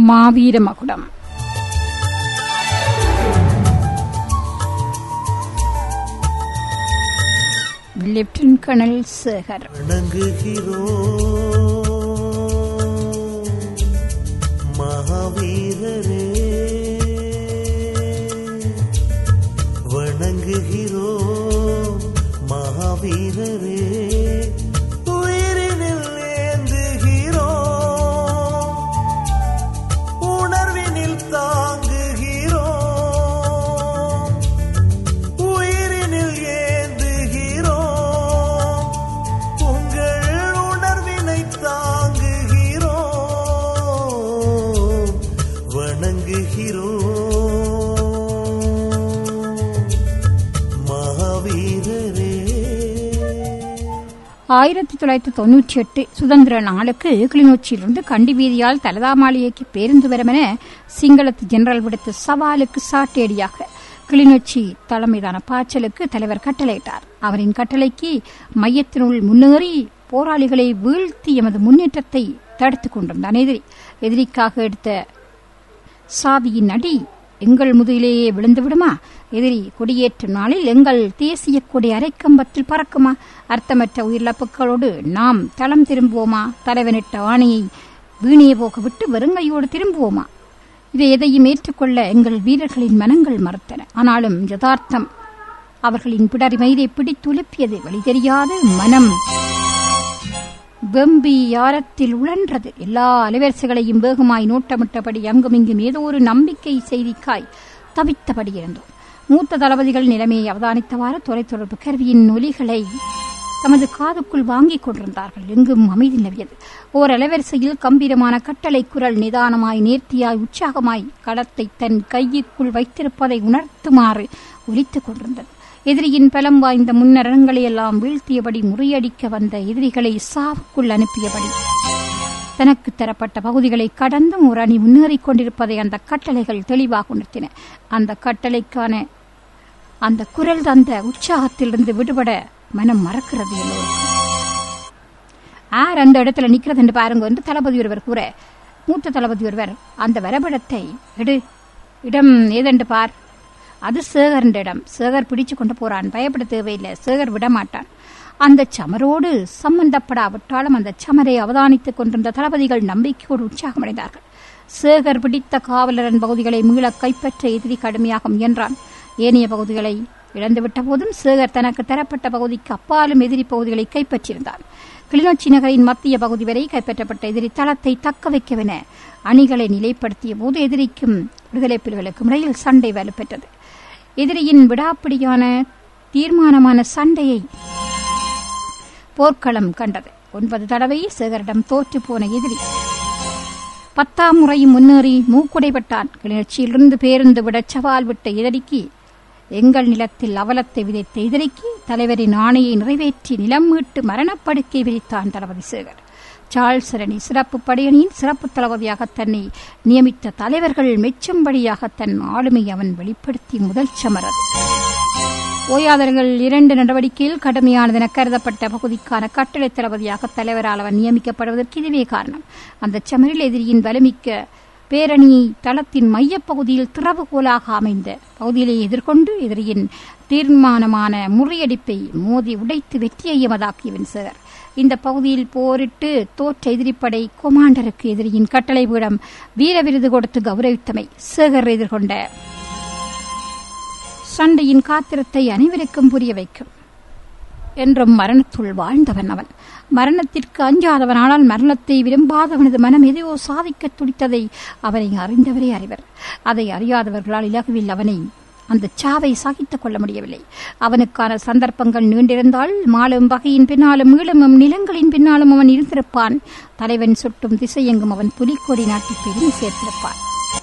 மாவீர மகுடம் lieutenant colonel Sekar வணங்குகிறோம் மகாவீரரே வணங்குகிறோம் மகாவீரரே உயிரினில் ஏந்துகிறோம் உணர்வினில் தாங்குகிறோம் உயிரினில் ஏந்துகிறோம் உங்கள் உணர்வினை தாங்குகிறோம் வணங்குகிறோம் மகாவீரரே ஆயிரத்தி தொள்ளாயிரத்தி தொன்னூற்றி எட்டு சுதந்திர நாளுக்கு கிளிநொச்சியிலிருந்து கண்டி வீதியால் தலதாமாளியைக்கு பேருந்து வருமென சிங்களத்து ஜெனரல் விடுத்த சவாலுக்கு சாட்டேடியாக கிளிநொச்சி தலைமையிலான பாய்ச்சலுக்கு தலைவர் கட்டளையிட்டார் அவரின் கட்டளைக்கு மையத்தினுள் முன்னேறி போராளிகளை வீழ்த்தி எமது முன்னேற்றத்தை தடுத்துக் கொண்டிருந்தான் எதிரி எதிரிக்காக எடுத்த சாவியின் அடி எங்கள் முதுகிலேயே விழுந்து விடுமா எதிரி கொடியேற்றும் நாளில் எங்கள் தேசிய கொடி அரைக்கம்பத்தில் பறக்குமா அர்த்தமற்ற உயிரிழப்புகளோடு நாம் தளம் திரும்புவோமா தலைவனிட்ட ஆணையை வீணிய போக விட்டு வெறுங்கையோடு திரும்புவோமா இதை எதையும் ஏற்றுக்கொள்ள எங்கள் வீரர்களின் மனங்கள் மறுத்தன ஆனாலும் யதார்த்தம் அவர்களின் பிடரி மயிரை பிடித்துலுப்பியது வழி தெரியாது மனம் வெம்பி யாரத்தில் உழன்றது எல்லா அலைவரிசைகளையும் வேகமாய் நோட்டமிட்டபடி அங்குமிங்கும் ஏதோ ஒரு நம்பிக்கை செய்திக்காய் தவித்தபடி இருந்தோம் மூத்த தளபதிகள் நிலைமையை அவதானித்தவாறு தொலைத்தொடர்பு கருவியின் ஒலிகளை தமது காதுக்குள் வாங்கிக் கொண்டிருந்தார்கள் எங்கும் அமைதி நிலவியது ஓர் அலைவரிசையில் கம்பீரமான கட்டளை குரல் நிதானமாய் நேர்த்தியாய் உற்சாகமாய் களத்தை தன் கையுக்குள் வைத்திருப்பதை உணர்த்துமாறு ஒலித்துக் கொண்டிருந்தது எதிரியின் பலம் வாய்ந்த முன்னரங்களை எல்லாம் வீழ்த்தியபடி முறியடிக்க வந்த எதிரிகளை சாவுக்குள் அனுப்பியபடி தனக்கு தரப்பட்ட பகுதிகளை கடந்தும் ஒரு அணி முன்னேறிக் கொண்டிருப்பதை அந்த கட்டளைகள் தெளிவாக உணர்த்தின அந்த கட்டளைக்கான அந்த குரல் தந்த உற்சாகத்திலிருந்து விடுபட மனம் மறக்கிறது எல்லோருக்கும் யார் அந்த இடத்துல நிக்கிறது என்று பாருங்க என்று தளபதி ஒருவர் கூற மூத்த தளபதி ஒருவர் அந்த வரைபடத்தை எடு இடம் ஏதென்று பார் அது சேகரின் இடம் சேகர் பிடிச்சு கொண்டு போறான் பயப்பட தேவையில்லை சேகர் விடமாட்டான் அந்த சமரோடு சம்பந்தப்படாவிட்டாலும் அந்த சமரை அவதானித்துக் கொண்டிருந்த தளபதிகள் நம்பிக்கையோடு உற்சாகமடைந்தார்கள் சேகர் பிடித்த காவலரன் பகுதிகளை மீள கைப்பற்ற எதிரி கடுமையாக முயன்றான் ஏனைய பகுதிகளை இழந்துவிட்ட போதும் சேகர் தனக்கு தரப்பட்ட பகுதிக்கு அப்பாலும் எதிரி பகுதிகளை கைப்பற்றியிருந்தான் கிளிநொச்சி நகரின் மத்திய பகுதி வரை கைப்பற்றப்பட்ட எதிரி தளத்தை தக்க வைக்கவென அணிகளை நிலைப்படுத்திய போது எதிரிக்கும் விடுதலை புலிகளுக்கும் இடையில் சண்டை வலுப்பெற்றது எதிரியின் விடாப்பிடியான தீர்மானமான சண்டையை போர்க்களம் கண்டது ஒன்பது தடவை சேகரிடம் தோற்று போன எதிரி பத்தாம் முறையும் முன்னேறி மூக்குடைப்பட்டான் கிளர்ச்சியிலிருந்து பேருந்து விட சவால் விட்ட எதிரிக்கு எங்கள் நிலத்தில் அவலத்தை விதைத்த எதிரிக்கு தலைவரின் ஆணையை நிறைவேற்றி நிலம் மீட்டு மரணப்படுக்கை விரித்தான் தளபதி சேகர் சார்ல்ஸ் ரணி சிறப்பு படையணியின் சிறப்பு தளபதியாக தன்னை நியமித்த தலைவர்கள் மெச்சும்படியாக தன் ஆளுமை அவன் வெளிப்படுத்திய முதல் சமரது ஓயாதர்கள் இரண்டு நடவடிக்கையில் கடுமையானது என கருதப்பட்ட பகுதிக்கான கட்டளை தளபதியாக தலைவரால் அவன் நியமிக்கப்படுவதற்கு இதுவே காரணம் அந்த சமரில் எதிரியின் வலிமிக்க பேரணியை தளத்தின் மையப்பகுதியில் திறவுகோலாக அமைந்த பகுதியிலே எதிர்கொண்டு எதிரியின் தீர்மானமான முறியடிப்பை மோதி உடைத்து வெற்றியை எமதாக்கியவன் சேகர் இந்த பகுதியில் போரிட்டு தோற்ற எதிரிப்படை கொமாண்டருக்கு எதிரியின் கட்டளை பீடம் வீர விருது கொடுத்து கௌரவித்தமை சேகர் எதிர்கொண்ட சண்டையின் காத்திரத்தை அனைவருக்கும் புரிய வைக்கும் என்றும் மரணத்துள் வாழ்ந்தவன் அவன் மரணத்திற்கு அஞ்சாதவன் ஆனால் மரணத்தை விரும்பாதவனது மனம் எதையோ சாதிக்க துடித்ததை அவனை அறிந்தவரே அறிவர் அதை அறியாதவர்களால் இலகுவில் அவனை அந்த சாவை சகித்துக் கொள்ள முடியவில்லை அவனுக்கான சந்தர்ப்பங்கள் நீண்டிருந்தால் மாலும் வகையின் பின்னாலும் ஈழமும் நிலங்களின் பின்னாலும் அவன் இருந்திருப்பான் தலைவன் சுட்டும் திசையெங்கும் அவன் புலிக்கொடி நாட்டி பெருமை சேர்த்திருப்பான்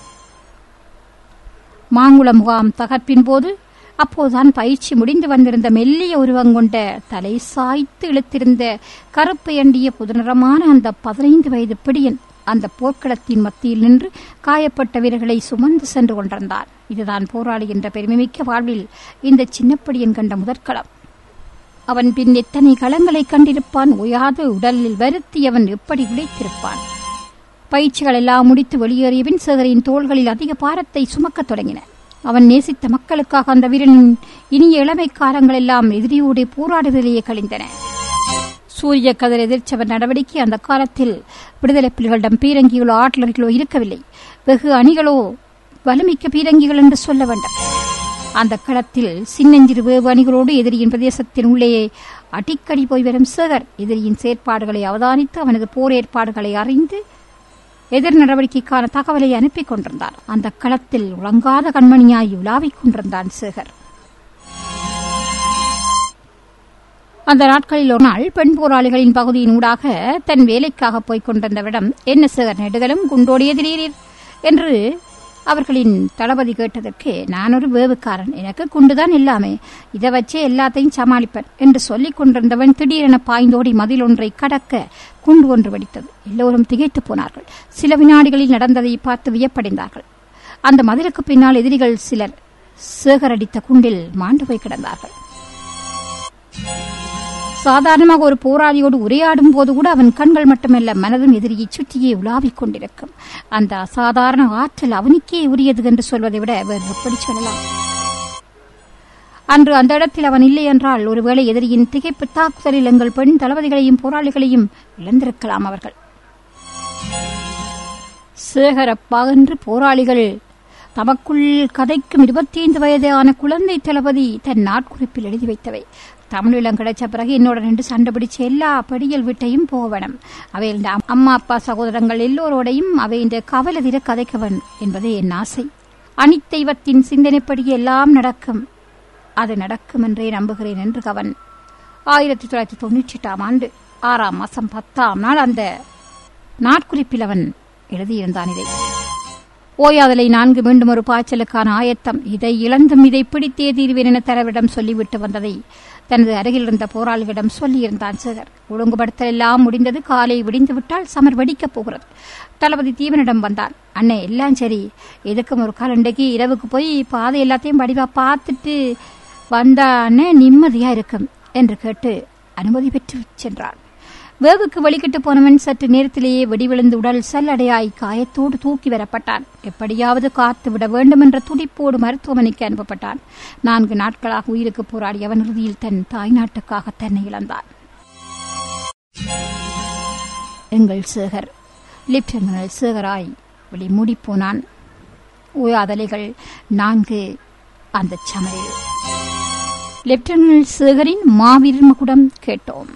மாங்குள முகாம் தகர்ப்பின் போது அப்போதுதான் பயிற்சி முடிந்து வந்திருந்த மெல்லிய உருவங்கொண்ட தலை சாய்த்து இழுத்திருந்த கருப்பு எண்டிய புதுநிறமான அந்த பதினைந்து வயது பிடியன் அந்த போர்க்களத்தின் மத்தியில் நின்று காயப்பட்ட வீரர்களை சுமந்து சென்று கொண்டிருந்தார் இதுதான் போராளி என்ற பெருமைமிக்க வாழ்வில் இந்த சின்னப்படியன் கண்ட முதற்களம் அவன் பின் எத்தனை களங்களை கண்டிருப்பான் ஓயாது உடலில் வருத்தி அவன் எப்படி உழைத்திருப்பான் பயிற்சிகள் எல்லாம் முடித்து வெளியேறிய பின் சேகரின் தோள்களில் அதிக பாரத்தை சுமக்கத் தொடங்கின அவன் நேசித்த மக்களுக்காக அந்த வீரனின் இனிய இளமை காலங்கள் எல்லாம் எதிரியோடு போராடுவதிலேயே கழிந்தன சூரிய கதிர் எதிர்ச்சவர் நடவடிக்கை அந்த காலத்தில் விடுதலை புலிகளிடம் பீரங்கிகளோ ஆட்லர்களோ இருக்கவில்லை வெகு அணிகளோ வலுமிக்க பீரங்கிகள் என்று சொல்ல வேண்டும் அந்த களத்தில் சின்னஞ்சிறு வேவு அணிகளோடு எதிரியின் பிரதேசத்தின் உள்ளே அடிக்கடி போய் வரும் சேகர் எதிரியின் செயற்பாடுகளை அவதானித்து அவனது போர் ஏற்பாடுகளை அறிந்து எதிர் நடவடிக்கைக்கான தகவலை அனுப்பி கொண்டிருந்தார் அந்த களத்தில் உறங்காத கண்மணியாய் உலாவிக் கொண்டிருந்தான் சேகர் அந்த நாட்களில் ஒரு நாள் பெண் போராளிகளின் பகுதியின் ஊடாக தன் வேலைக்காக போய்க் கொண்டிருந்தவரிடம் என்ன சேகர் நெடுகளும் குண்டோடியதிரீர் என்று அவர்களின் தளபதி கேட்டதற்கு நான் ஒரு வேவுக்காரன் எனக்கு குண்டுதான் எல்லாமே இதை வச்சே எல்லாத்தையும் சமாளிப்பேன் என்று சொல்லிக் கொண்டிருந்தவன் திடீரென பாய்ந்தோடி மதில் ஒன்றை கடக்க குண்டு ஒன்று வெடித்தது எல்லோரும் திகைத்து போனார்கள் சில வினாடிகளில் நடந்ததை பார்த்து வியப்படைந்தார்கள் அந்த மதிலுக்கு பின்னால் எதிரிகள் சிலர் சேகரடித்த குண்டில் மாண்டு போய் கிடந்தார்கள் சாதாரணமாக ஒரு போராளியோடு உரையாடும் போது கூட அவன் கண்கள் மட்டுமல்ல மனதும் எதிரியை சுற்றியே உலாவிக் கொண்டிருக்கும் அந்த அசாதாரண ஆற்றல் அவனுக்கே உரியது என்று சொல்வதை விட வேறு எப்படி சொல்லலாம் அன்று அந்த இடத்தில் அவன் இல்லை என்றால் ஒருவேளை எதிரியின் திகைப்பு தாக்குதலில் எங்கள் பெண் தளபதிகளையும் போராளிகளையும் இழந்திருக்கலாம் அவர்கள் சேகரப்பா என்று போராளிகள் தமக்குள் கதைக்கும் இருபத்தி ஐந்து வயதான குழந்தை தளபதி தன் நாட்குறிப்பில் எழுதி வைத்தவை தமிழீழம் கிடைச்ச பிறகு என்னோட நின்று சண்டை பிடிச்ச எல்லா படியல் வீட்டையும் போவனம் அவை இந்த அம்மா அப்பா சகோதரங்கள் எல்லோரோடையும் அவை இந்த கவலை திர கதைக்கவன் என்பதே என் ஆசை அணித்தெய்வத்தின் சிந்தனைப்படி எல்லாம் நடக்கும் அது நடக்கும் என்றே நம்புகிறேன் என்று அவன் ஆயிரத்தி தொள்ளாயிரத்தி தொண்ணூற்றி எட்டாம் ஆண்டு ஆறாம் மாசம் பத்தாம் நாள் அந்த நாட்குறிப்பில் அவன் எழுதியிருந்தான் இதை ஓயாதலை நான்கு மீண்டும் ஒரு பாய்ச்சலுக்கான ஆயத்தம் இதை இழந்தும் இதை பிடித்தே தீர்வேன் என தலைவரிடம் சொல்லிவிட்டு வந்ததை தனது அருகில் இருந்த போராளிகளிடம் சொல்லியிருந்தான் சேகர் ஒழுங்குபடுத்தல் எல்லாம் முடிந்தது காலை விடிந்து விட்டால் சமர் வெடிக்கப் போகிறது தளபதி தீவனிடம் வந்தான் அண்ணே எல்லாம் சரி எதுக்கும் ஒரு கால் இன்றைக்கு இரவுக்கு போய் பாதை எல்லாத்தையும் வடிவா பார்த்துட்டு வந்தானே நிம்மதியா இருக்கும் என்று கேட்டு அனுமதி பெற்று சென்றான் வேவுக்கு வழிகிட்டு போனவன் சற்று நேரத்திலேயே வெடிவிழுந்து உடல் சல்லடையாய் காயத்தோடு தூக்கி வரப்பட்டான் எப்படியாவது காத்து விட வேண்டும் என்ற துடிப்போடு மருத்துவமனைக்கு அனுப்பப்பட்டான் நான்கு நாட்களாக உயிருக்கு போராடி அவன் இறுதியில் தன் தாய்நாட்டுக்காக தன்னை இழந்தான் எங்கள் சேகர் லிப்டனல் சேகராய் வெளி மூடிப்போனான் ஓயாதலைகள் நான்கு அந்த சமரில் லெப்டினல் சேகரின் மாவீரர் மகுடம் கேட்டோம்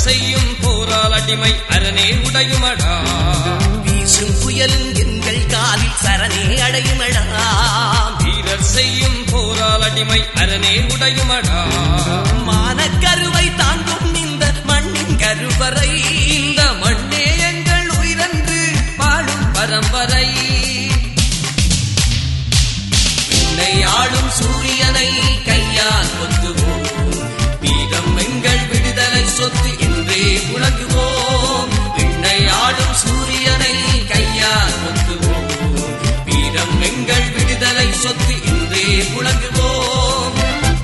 செய்யும் போரால் அடிமை அரணே உடையுமடா வீசும் புயலும் எங்கள் காலில் சரணே அடையுமடா வீரர் செய்யும் போரால் அடிமை அரணே உடையுமடா மானக்கருவை தாங்கும் இந்த மண்ணின் கருவறை இந்த மண்ணே எங்கள் உயிரன்று வாழும் பரம்பரை விண்ணை ஆளும் சூரியனை கையால் கொத்துவோம் வீரம் எங்கள் விடுதலை சொத்து என்றே உலகுவோம் விண்ணை ஆளும் சூரியனை கையால் கொத்துவோம் வீரம் எங்கள் விடுதலை சொத்து என்றே உலகுவோம்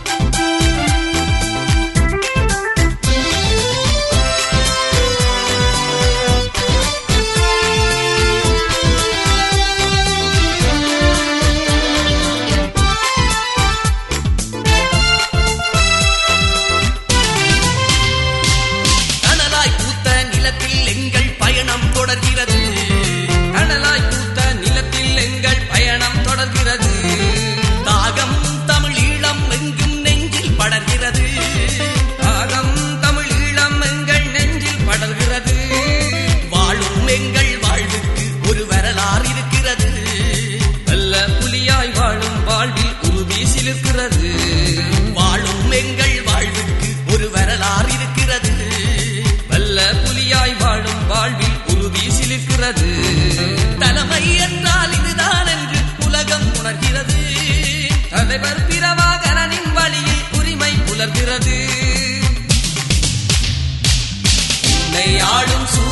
கனலாய் பூத்த நிலத்தில் எங்கள் பயணம் தொடர்கிறது கடலாய் பூத்த நிலத்தில் எங்கள் பயணம் தொடர்கிறது தாகம் தமிழ் ஈழம் எங்கும் நெஞ்சில் படர்கிறது ஆகம் தமிழ் ஈழம் எங்கள் நெஞ்சில் படர்கிறது வாழும் எங்கள் வாழ்வுக்கு ஒரு வரலாறு இருக்கிறது நல்ல புலியாய் வாழும் வாழ்வில் உறுதி சிலிர்க்கிறது வாழும் எங்கள் வாழ்வுக்கு ஒரு வரலாறு இருக்கிறது வல்ல புலியாய் வாழும் வாழ்வில் உறுதி சிலிர்க்கிறது தலைமை என்றால் இதுதான் என்று உலகம் உணர்கிறது தலைவர் பிரபாகரனின் வழியில் உரிமை புலர்கிறது உன்னை ஆளும் சூரியனை